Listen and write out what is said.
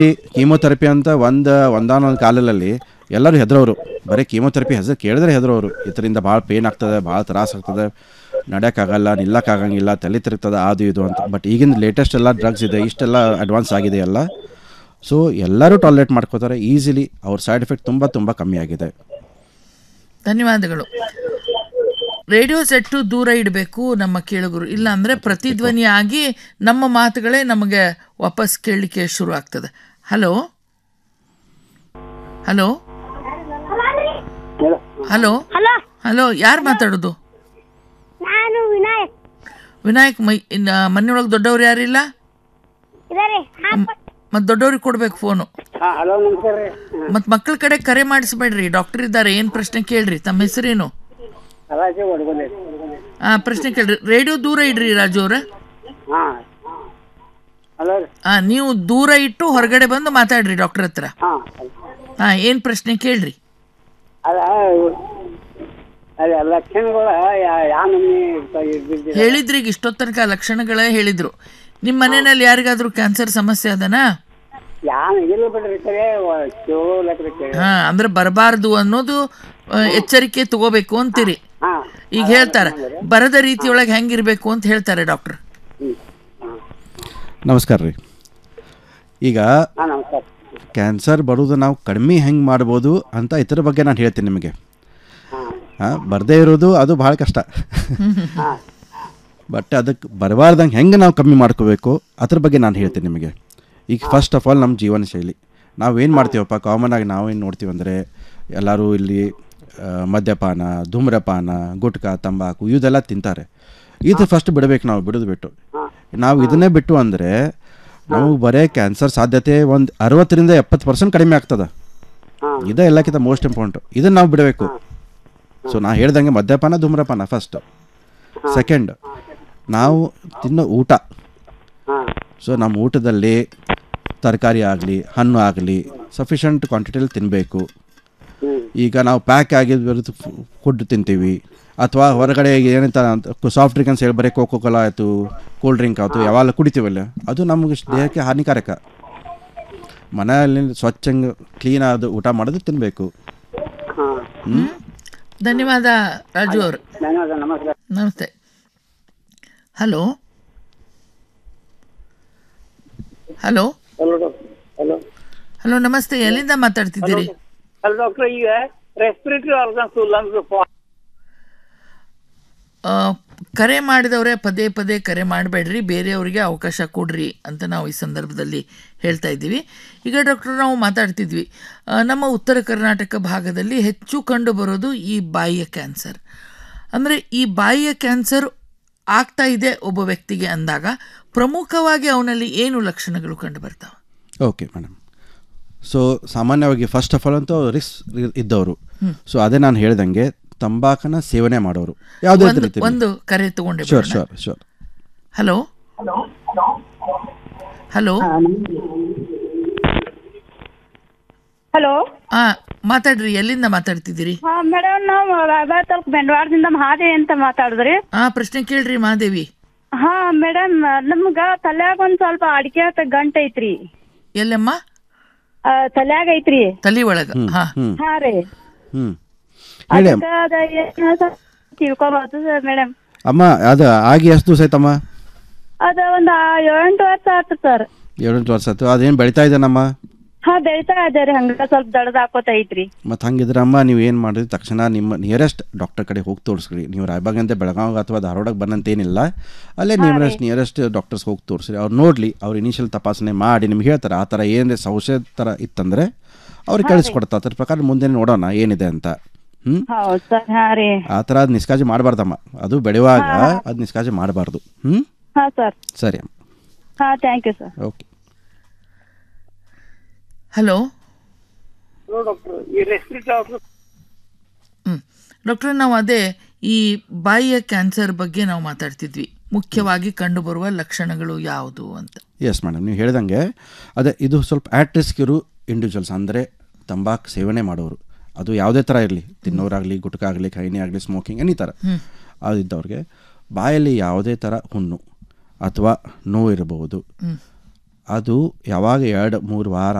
chemotherapy ಅಂತ ಒಂದು ಒಂದಾನೊಂದು ಕಾಲದಲ್ಲಿ ಎಲ್ಲರೂ ಹೆದರೋರು ಬರೀ ಕೀಮೋಥೆರಪಿ ಹೆಸರು ಕೇಳಿದ್ರೆ ಹೆದರೋರು ಇದರಿಂದ ಭಾಳ ಪೇನ್ ಆಗ್ತದೆ ಭಾಳ ತ್ರಾಸ ಆಗ್ತದೆ ನಡೆಯೋಕ್ಕಾಗಲ್ಲ ನಿಲ್ಲಕ್ಕಾಗಂಗಿಲ್ಲ ತಲೆ ತಿರುಗ್ತದೆ ಅದು ಇದು ಅಂತ ಬಟ್ ಈಗಿನ ಲೇಟೆಸ್ಟ್ ಎಲ್ಲ ಡ್ರಗ್ಸ್ ಇದೆ ಇಷ್ಟೆಲ್ಲ ಅಡ್ವಾನ್ಸ್ ಆಗಿದೆ ಎಲ್ಲ ಸೊ ಎಲ್ಲರೂ ಟಾಲರೇಟ್ ಮಾಡ್ಕೋತಾರೆ ಈಸಿಲಿ ಅವ್ರ ಸೈಡ್ ಎಫೆಕ್ಟ್ ತುಂಬ ತುಂಬ ಕಮ್ಮಿ ಆಗಿದೆ ಧನ್ಯವಾದಗಳು ರೇಡಿಯೋ ಸೆಟ್ಟು ದೂರ ಇಡಬೇಕು ನಮ್ಮ ಕೇಳುಗರು ಇಲ್ಲ ಅಂದರೆ ಪ್ರತಿಧ್ವನಿ ಆಗಿ ನಮ್ಮ ಮಾತುಗಳೇ ನಮಗೆ ವಾಪಸ್ ಕೇಳಲಿಕ್ಕೆ ಶುರು ಆಗ್ತದೆ hello hello hello hello hello ಯಾರು ಮಾತಾಡೋದು ನಾನು ವಿನಾಯಕ್ ವಿನಾಯಕ್ ಮೈ ಇನ್ನ ಮನೆಯೊಳಗೆ ದೊಡ್ಡವ್ರು ಯಾರಿಲ್ಲ ಇದಾರೆ ಮತ್ತು ದೊಡ್ಡವ್ರಿಗೆ ಕೊಡ್ಬೇಕು ಫೋನು ಹಲೋ ನಮಸ್ಕಾರ ರೀ ಮತ್ತು ಮಕ್ಕಳ ಕಡೆ ಕರೆ ಮಾಡಿಸ್ಬೇಡ್ರಿ ಡಾಕ್ಟರ್ ಇದ್ದಾರೆ ಏನು ಪ್ರಶ್ನೆ ಕೇಳ್ರಿ ತಮ್ಮ ಹೆಸರೇನು ರಾಜು ಒಡಗಲೆ ಆ ಪ್ರಶ್ನೆ ಕೇಳ್ರಿ ರೇಡಿಯೋ ದೂರ ಇಡ್ರಿ ರಾಜು ಅವ್ರೆ ಹಾಂ ಹಲೋ ರೀ ಆ ನೀವು ದೂರ ಇಟ್ಟು ಹೊರಗಡೆ ಬಂದು ಮಾತಾಡ್ರಿ ಡಾಕ್ಟರ್ ಹತ್ರ ಹಾಂ ಹಾ ಏನ್ ಪ್ರಶ್ನೆ ಕೇಳ್ರಿ ಅದ ಅದ ಲಕ್ಷಣಗಳು ಯಾವ ನಮೂನಿ ಇರ್ತಿದ್ದೀರ ಹೇಳಿದ್ರಿ ಈಗ ಇಷ್ಟೊತ್ತ ತನಕ ಲಕ್ಷಣಗಳೇ ಹೇಳಿದ್ರು ನಿಮ್ಮ ಮನೆಯಲ್ಲಿ ಯಾರಿಗಾದ್ರೂ ಕ್ಯಾನ್ಸರ್ ಸಮಸ್ಯೆ ಅದನಾ ಯಾವ ಇಲ್ಲ ಬಿಡ್ರಿ ಕರೆ ಕೇಳೋಲಕ್ರಿ ಕೇಳಿ ಹಾ ಅಂದ್ರೆ ಬರಬಾರ್ದು ಅನ್ನೋದು ಆ, ಎಚ್ಚರಿಕೆ ತಗೋಬೇಕು ಅಂತೀರಿ ಹಾಂ ಈಗ ಹೇಳ್ತಾರೆ ಬರದ ರೀತಿಯೊಳಗೆ ಹೆಂಗಿರ್ಬೇಕು ಅಂತ ಹೇಳ್ತಾರೆ ಡಾಕ್ಟರ್ ಹ್ಞೂ ಹಾಂ ನಮಸ್ಕಾರ ರೀ ಈಗ ಹಾಂ ನಮಸ್ಕಾರ ಕ್ಯಾನ್ಸರ್ ಬರೋದು ನಾವು ಕಡಿಮೆ ಹೆಂಗೆ ಮಾಡ್ಬೋದು ಅಂತ ಇದ್ರ ಬಗ್ಗೆ ನಾನು ಹೇಳ್ತೀನಿ ನಿಮಗೆ ಹಾಂ ಹಾಂ ಬರದೇ ಇರೋದು ಅದು ಭಾಳ ಕಷ್ಟ ಹಾಂ ಬಟ್ ಅದಕ್ಕೆ ಬರಬಾರ್ದಂಗೆ ಹೆಂಗೆ ನಾವು ಕಮ್ಮಿ ಮಾಡ್ಕೋಬೇಕು ಅದ್ರ ಬಗ್ಗೆ ನಾನು ಹೇಳ್ತೀನಿ ನಿಮಗೆ ಈಗ ಫಸ್ಟ್ ಆಫ್ ಆಲ್ ನಮ್ಮ ಜೀವನ ಶೈಲಿ ನಾವೇನು ಮಾಡ್ತೀವಪ್ಪ ಕಾಮನ್ ಆಗಿ ನಾವೇನು ನೋಡ್ತೀವಿ ಅಂದರೆ ಎಲ್ಲರೂ ಇಲ್ಲಿ ಆ, ಮದ್ಯಪಾನ ಧೂಮ್ರಪಾನ ಗುಟ್ಕಾ ತಂಬಾಕು ಇದೆಲ್ಲ ತಿಂತಾರೆ ಇದು ಫಸ್ಟ್ ಬಿಡಬೇಕು ನಾವು ಬಿಡೋದು ಬಿಟ್ಟು ನಾವು ಇದನ್ನೇ ಬಿಟ್ಟು ಅಂದರೆ ನಾವು ಬರೇ ಕ್ಯಾನ್ಸರ್ ಸಾಧ್ಯತೆ ಒಂದು ಅರವತ್ತರಿಂದ ಎಪ್ಪತ್ತು ಪರ್ಸೆಂಟ್ ಕಡಿಮೆ ಆಗ್ತದೆ ಇದೇ ಎಲ್ಲಕ್ಕಿಂತ ಮೋಸ್ಟ್ ಇಂಪಾರ್ಟೆಂಟ್ ಇದನ್ನು ನಾವು ಬಿಡಬೇಕು ಸೊ ನಾ ಹೇಳ್ದಂಗೆ ಮದ್ಯಪಾನ ಧೂಮ್ರಪಾನ ಫಸ್ಟ್ ಸೆಕೆಂಡ್ ನಾವು ತಿನ್ನೋ ಊಟ ಹಾಂ ಸೊ ನಮ್ಮ ಊಟದಲ್ಲಿ ತರಕಾರಿ ಆಗಲಿ ಹಣ್ಣು ಆಗಲಿ ಸಫಿಷಿಯಂಟ್ ಕ್ವಾಂಟಿಟಿಯಲ್ಲಿ ತಿನ್ನಬೇಕು ಹ್ಞೂ ಈಗ ನಾವು ಪ್ಯಾಕ್ ಆಗಿದ್ದು ಫುಡ್ ತಿಂತೀವಿ ಅಥವಾ ಹೊರಗಡೆ ಏನಂತ ಸಾಫ್ಟ್ ಡ್ರಿಂಕ್ ಅಂತ ಹೇಳಿ ಬರೀ ಕೋಕೋ ಕೋಲಾ ಆಯಿತು ಕೂಲ್ ಡ್ರಿಂಕ್ ಆಯಿತು ಯಾವಾಗ ಕುಡಿತೀವಲ್ಲ ಅದು ನಮಗೆ ದೇಹಕ್ಕೆ ಹಾನಿಕಾರಕ ಮನೆಯಲ್ಲಿ ಸ್ವಚ್ಛಂಗೆ ಕ್ಲೀನ್ ಆದ ಊಟ ಮಾಡೋದು ತಿನ್ನಬೇಕು ಹಾಂ ಧನ್ಯವಾದ ರಾಜು ಅವರು ಧನ್ಯವಾದ ನಮಸ್ಕಾರ ನಮಸ್ತೆ hello hello hello doctor hello hello ನಮಸ್ತೆ ಎಲ್ಲಿಂದ ಮಾತಾಡ್ತಿದ್ದೀರಿ ಹಲೋ ಡಾಕ್ಟರ್ ಈಗ ರೆಸ್ಪಿರೇಟರಿ ಆರ್ಗನ್ಸ್ ಲಂಗ್ಸ್ ಆ, ಕರೆ ಮಾಡಿದವರೇ ಪದೇ ಪದೇ ಕರೆ ಮಾಡಬೇಡ್ರಿ ಬೇರೆಯವರಿಗೆ ಅವಕಾಶ ಕೊಡ್ರಿ ಅಂತ ನಾವು ಈ ಸಂದರ್ಭದಲ್ಲಿ ಹೇಳ್ತಾ ಇದ್ದೀವಿ ಈಗ ಡಾಕ್ಟರ್ ನಾವು ಮಾತಾಡ್ತಿದ್ವಿ ಆ, ನಮ್ಮ ಉತ್ತರ ಕರ್ನಾಟಕ ಭಾಗದಲ್ಲಿ ಹೆಚ್ಚು ಕಂಡು ಬರೋದು ಈ ಬಾಯಿಯ ಕ್ಯಾನ್ಸರ್ ಅಂದರೆ ಈ ಬಾಯಿಯ ಕ್ಯಾನ್ಸರ್ ಆಗ್ತಾ ಇದೆ ಒಬ್ಬ ವ್ಯಕ್ತಿಗೆ ಅಂದಾಗ ಪ್ರಮುಖವಾಗಿ ಅವನಲ್ಲಿ ಏನು ಲಕ್ಷಣಗಳು ಕಂಡು ಬರ್ತಾವೆ ಓಕೆ ಮೇಡಮ್ ಸೊ ಸಾಮಾನ್ಯವಾಗಿ ಫಸ್ಟ್ ಆಫ್ ಆಲ್ ಅಂತೂ ರಿಸ್ಕ್ ಇದ್ದವರು ಸೊ ಅದೇ ನಾನು ಹೇಳ್ದಂಗೆ ತಂಬಾಕನ ಸೇವನೆ ಮಾಡೋರು ಯಾವುದೇ ಒಂದು ರೀತಿ ಒಂದು ಕರೆ ತಗೊಂಡೆ ಶೋರ್ ಶೋರ್ ಶೋರ್ ಹಲೋ ಹಲೋ ಹಲೋ ಹಾ ಮಾತಾಡ್ರಿ ಎಲ್ಲಿಂದ ಮಾತಾಡ್ತಿದ್ದೀರಿ ಹಾ ಮೇಡಮ್ ನಾವು ರಾಯಬಾಗ್ ತಾಲೂಕು ಬೆಂಡವಾಡದಿಂದ ಮಹಾದೇವಿ ಅಂತ ಮಾತಾಡಿದ್ರಿ ಹಾ ಪ್ರಶ್ನೆ ಕೇಳ್ರಿ ಮಹಾದೇವಿ ಹಾ ಮೇಡಮ್ ನಮ್ಗ ತಲ್ಯಾಗ ಒಂದ್ ಸ್ವಲ್ಪ ಅಡಿಕೆ ಆತ ಗಂಟ ಐತ್ರಿ ಎಲ್ಲಮ್ಮ ಆ, ತಲ್ಯಾಗ ಐತ್ರಿ ತಲಿ ಒಳಗ ಹಾ ಹ್ಮ್ ಹಾ ರೀ ಹ್ಞೂ ಹೇಳಿ ಅದಕ್ಕ ಅದ ಏನ್ ತಿಳ್ಕೊಬಹುದು ಮೇಡಮ್ ಅಮ್ಮ ಅದು ಆಗಿ ಎಷ್ಟು ದಿವಸ ಆಯ್ತಮ್ಮ ಅದ ಒಂದ್ ಆ ಏಳೆಂಟು ವರ್ಷ ಆತು ಸರ್ ಏಳೆಂಟು ವರ್ಷ ಆಯ್ತು ಅದೇನು ಬೆಳಿತಾ ಇದ್ದಾನಮ್ಮ ಹಾ ಬೆಳಿತಾ ಇದಾರೆ ಹಂಗ ಸ್ವಲ್ಪ ದಡದ ಹಾಕೋತ ಐತ್ರಿ ಮತ್ತು ಹಂಗಿದ್ರೆ ಅಮ್ಮ ನೀವು ಏನು ಮಾಡಿದ್ರಿ ತಕ್ಷಣ ನಿಮ್ಮ ನಿಯರೆಸ್ಟ್ ಡಾಕ್ಟರ್ ಕಡೆ ಹೋಗಿ ತೋರಿಸ್ರಿ ನೀವು ರಾಯಬಾಗಂತೆ ಬೆಳಗಾವಿ ಅಥವಾ ಧಾರವಾಡಕ್ಕೆ ಬಂದಂತೇನಿಲ್ಲ ಅಲ್ಲೇ ನಿಯರೆಸ್ಟ್ ನಿಯರೆಸ್ಟ್ ಡಾಕ್ಟರ್ಸ್ ಹೋಗಿ ತೋರಿಸ್ರಿ ಅವ್ರು ನೋಡಲಿ ಅವ್ರು ಇನಿಷಿಯಲ್ ತಪಾಸಣೆ ಮಾಡಿ ನಿಮ್ಗೆ ಹೇಳ್ತಾರೆ ಆ ಥರ ಏನೇ ಸಂಶಯ ಥರ ಇತ್ತಂದರೆ ಅವ್ರಿಗೆ ಕಳಿಸ್ಕೊಡ್ತಾರೆ ಅದ್ರ ಪ್ರಕಾರ ಮುಂದೆ ನೋಡೋಣ ಏನಿದೆ ಅಂತ ಹ್ಞೂ ಹೌದ್ ಸರ್ ಹಾ ರೀ ಆ ಥರ ಅದು ನಿಷ್ಕಾಜಿ ಮಾಡಬಾರ್ದಮ್ಮ ಅದು ಬೆಳೆಯುವಾಗ ಅದು ನಿಷ್ಕಾಜಿ ಮಾಡಬಾರ್ದು ಹ್ಞೂ ಹಾ ಸರ್ ಸರಿ ಅಮ್ಮ ಹಾ thank you sir okay hello hello doctor ಈ ರೆಸ್ಪಿರೇಟರಿ ಆರ್ಗನ್ಸ್ ಹ್ಮ್ ಡಾಕ್ಟರ್ ನಾವು ಅದೇ ಈ ಬಾಯಿಯ ಕ್ಯಾನ್ಸರ್ ಬಗ್ಗೆ ನಾವು ಮಾತಾಡ್ತಿದ್ವಿ ಮುಖ್ಯವಾಗಿ ಕಂಡುಬರುವ ಲಕ್ಷಣಗಳು ಯಾವುದು ಅಂತ ಎಸ್ ಮೇಡಮ್ ನೀವು ಹೇಳ್ದಂಗೆ ಅದೇ ಇದು ಸ್ವಲ್ಪ ಆ್ಯಟ್ ರಿಸ್ಕ್ ಇರೋ ಇಂಡಿವಿಜುವಲ್ಸ್ ಅಂದರೆ ತಂಬಾಕು ಸೇವನೆ ಮಾಡೋರು ಅದು ಯಾವುದೇ ಥರ ಇರಲಿ ತಿನ್ನೋರಾಗಲಿ ಗುಟ್ಕಾಗಲಿ ಖೈನಿ ಆಗಲಿ ಸ್ಮೋಕಿಂಗ್ ಎನಿ ಥರ ಅದಿದ್ದವ್ರಿಗೆ ಬಾಯಲ್ಲಿ ಯಾವುದೇ ಥರ ಹುಣ್ಣು ಅಥವಾ ನೋವು ಇರಬಹುದು ಅದು ಯಾವಾಗ ಎರಡು ಮೂರು ವಾರ